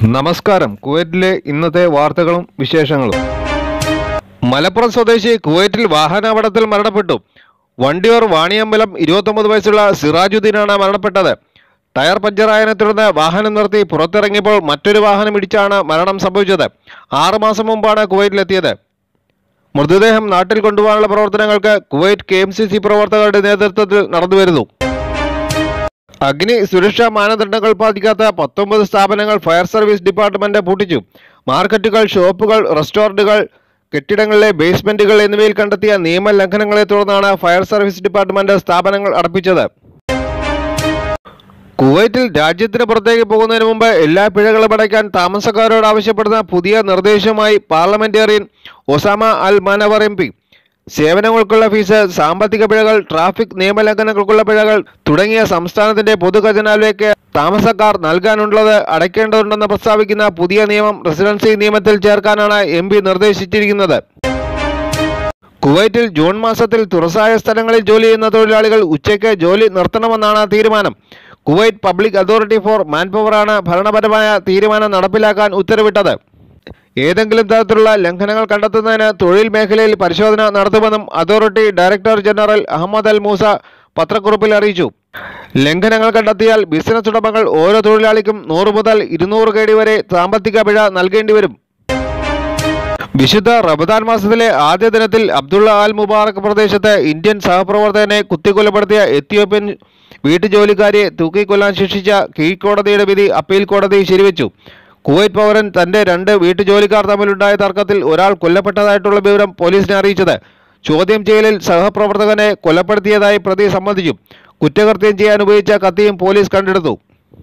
നമസ്കാരം കുവൈറ്റിലെ ഇന്നത്തെ വാർത്തകളും വിശേഷങ്ങളും മലപ്പുറം സ്വദേശി കുവൈറ്റിൽ വാഹനാപകടത്തിൽ മരണപ്പെട്ടു വണ്ടിയൂർ വാണിയമ്പലം ഇരുപത്തൊമ്പത് വയസ്സുള്ള സിറാജുദ്ദീനാണ് മരണപ്പെട്ടത് ടയർ പഞ്ചറായതിനെ തുടർന്ന് വാഹനം നിർത്തി പുറത്തിറങ്ങിയപ്പോൾ മറ്റൊരു വാഹനം ഇടിച്ചാണ് മരണം സംഭവിച്ചത് ആറുമാസം മുമ്പാണ് കുവൈറ്റിലെത്തിയത് മൃതദേഹം നാട്ടിൽ കൊണ്ടുപോകാനുള്ള പ്രവർത്തനങ്ങൾക്ക് Kuwait K M C C പ്രവർത്തകരുടെ നേതൃത്വത്തിൽ നടന്നുവരുന്നു അഗ്നി സുരക്ഷാ മാനദണ്ഡങ്ങൾ പാലിക്കാത്ത പത്തൊമ്പത് സ്ഥാപനങ്ങൾ ഫയർ സർവീസ് ഡിപ്പാർട്ട്മെന്റ് പൂട്ടിച്ചു മാർക്കറ്റുകൾ ഷോപ്പുകൾ റെസ്റ്റോറന്റുകൾ കെട്ടിടങ്ങളിലെ ബേസ്മെന്റുകൾ എന്നിവയിൽ കണ്ടെത്തിയ നിയമലംഘനങ്ങളെ തുടർന്നാണ് ഫയർ സർവീസ് ഡിപ്പാർട്ട്മെന്റ് സ്ഥാപനങ്ങൾ അടപ്പിച്ചത് കുവൈറ്റിൽ രാജ്യത്തിന് പുറത്തേക്ക് പോകുന്നതിന് മുമ്പ് എല്ലാ പിഴകളും അടയ്ക്കാൻ താമസക്കാരോട് ആവശ്യപ്പെടുന്ന പുതിയ നിർദ്ദേശവുമായി parliamentarian Osama Al Manawar M P സേവനങ്ങൾക്കുള്ള ഫീസ് സാമ്പത്തിക പിഴകൾ ട്രാഫിക് നിയമലംഘനങ്ങൾക്കുള്ള പിഴകൾ തുടങ്ങിയ സംസ്ഥാനത്തിന്റെ പൊതുഖജനാവിലേക്ക് താമസക്കാർ നൽകാനുള്ളത് അടയ്ക്കേണ്ടതുണ്ടെന്ന് പ്രസ്താവിക്കുന്ന പുതിയ നിയമം റെസിഡൻസി നിയമത്തിൽ ചേർക്കാനാണ് എം പി നിർദ്ദേശിച്ചിരിക്കുന്നത് കുവൈറ്റിൽ ജൂൺ മാസത്തിൽ തുറസായ സ്ഥലങ്ങളിൽ ജോലി ചെയ്യുന്ന തൊഴിലാളികൾ ഉച്ചയ്ക്ക് ജോലി നിർത്തണമെന്നാണ് തീരുമാനം കുവൈറ്റ് പബ്ലിക് അതോറിറ്റി ഫോർ മാൻപവറാണ് ഭരണപരമായ തീരുമാനം നടപ്പിലാക്കാൻ ഉത്തരവിട്ടത് ഏതെങ്കിലും തരത്തിലുള്ള ലംഘനങ്ങൾ കണ്ടെത്തുന്നതിന് തൊഴിൽ മേഖലയിൽ പരിശോധന നടത്തുമെന്നും authority director general Ahmed Al Mousa പത്രക്കുറിപ്പിൽ അറിയിച്ചു ലംഘനങ്ങൾ കണ്ടെത്തിയാൽ ബിസിനസ് ഉടമകൾ ഓരോ തൊഴിലാളിക്കും നൂറ് മുതൽ ഇരുന്നൂറ് കേടി വരെ സാമ്പത്തിക പിഴ നൽകേണ്ടി വരും വിശുദ്ധ റമദാൻ മാസത്തിലെ ആദ്യ ദിനത്തിൽ അബ്ദുള്ള അൽ മുബാറക് പ്രദേശത്ത് ഇന്ത്യൻ സഹപ്രവർത്തകനെ കുത്തിക്കൊലപ്പെടുത്തിയ എത്യോപ്യൻ വീട്ടുജോലിക്കാരെ തൂക്കിക്കൊല്ലാൻ ശിക്ഷിച്ച കീഴ്ക്കോടതിയുടെ വിധി അപ്പീൽ കോടതി ശരിവെച്ചു കുവൈറ്റ് പൗരൻ തന്റെ രണ്ട് വീട്ടുജോലിക്കാർ തമ്മിലുണ്ടായ തർക്കത്തിൽ ഒരാൾ കൊല്ലപ്പെട്ടതായിട്ടുള്ള വിവരം പോലീസിനെ അറിയിച്ചത് ചോദ്യം ചെയ്യലിൽ സഹപ്രവർത്തകനെ കൊലപ്പെടുത്തിയതായി പ്രതി സമ്മതിച്ചു കുറ്റകൃത്യം ചെയ്യാൻ ഉപയോഗിച്ച കത്തിയും പോലീസ് കണ്ടെടുത്തു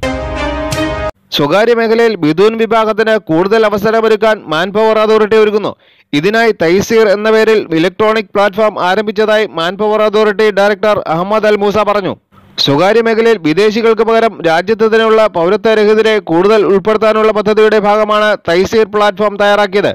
സ്വകാര്യ മേഖലയിൽ ബിദൂൻ വിഭാഗത്തിന് കൂടുതൽ അവസരമൊരുക്കാൻ മാൻപവർ അതോറിറ്റി ഒരുങ്ങുന്നു ഇതിനായി തൈസീർ എന്ന പേരിൽ ഇലക്ട്രോണിക് പ്ലാറ്റ്ഫോം ആരംഭിച്ചതായി manpower authority director Ahmed Al Mousa പറഞ്ഞു സ്വകാര്യ മേഖലയിൽ വിദേശികൾക്ക് പകരം രാജ്യത്തിനുള്ള പൗരത്വരഹിതരെ കൂടുതൽ ഉൾപ്പെടുത്താനുള്ള പദ്ധതിയുടെ ഭാഗമാണ് തൈസീർ പ്ലാറ്റ്ഫോം തയ്യാറാക്കിയത്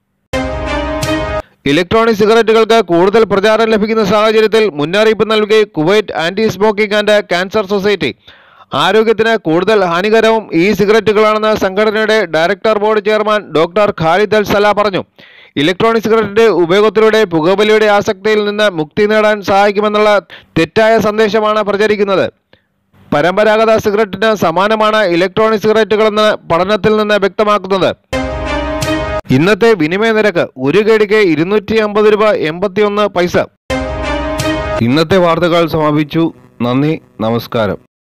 ഇലക്ട്രോണിക് സിഗരറ്റുകൾക്ക് കൂടുതൽ പ്രചാരം ലഭിക്കുന്ന സാഹചര്യത്തിൽ മുന്നറിയിപ്പ് നൽകി Kuwait anti smoking and cancer society ആരോഗ്യത്തിന് കൂടുതൽ ഹാനികരവും ഈ സിഗരറ്റുകളാണെന്ന് സംഘടനയുടെ director board chairman doctor Khalid Al Saleh പറഞ്ഞു ഇലക്ട്രോണിക് സിഗരറ്റിന്റെ ഉപയോഗത്തിലൂടെ പുകവലിയുടെ ആസക്തിയിൽ നിന്ന് മുക്തി നേടാൻ സഹായിക്കുമെന്നുള്ള തെറ്റായ സന്ദേശമാണ് പ്രചരിക്കുന്നത് പരമ്പരാഗത സിഗരറ്റിന് സമാനമാണ് ഇലക്ട്രോണിക് സിഗരറ്റുകളെന്ന് പഠനത്തിൽ നിന്ന് വ്യക്തമാക്കുന്നത് ഇന്നത്തെ വിനിമയ നിരക്ക് ഒരു കേടിക്ക് ഇരുന്നൂറ്റി അമ്പത് രൂപ എൺപത്തിയൊന്ന് പൈസ ഇന്നത്തെ വാർത്തകൾ സമാപിച്ചു നന്ദി നമസ്കാരം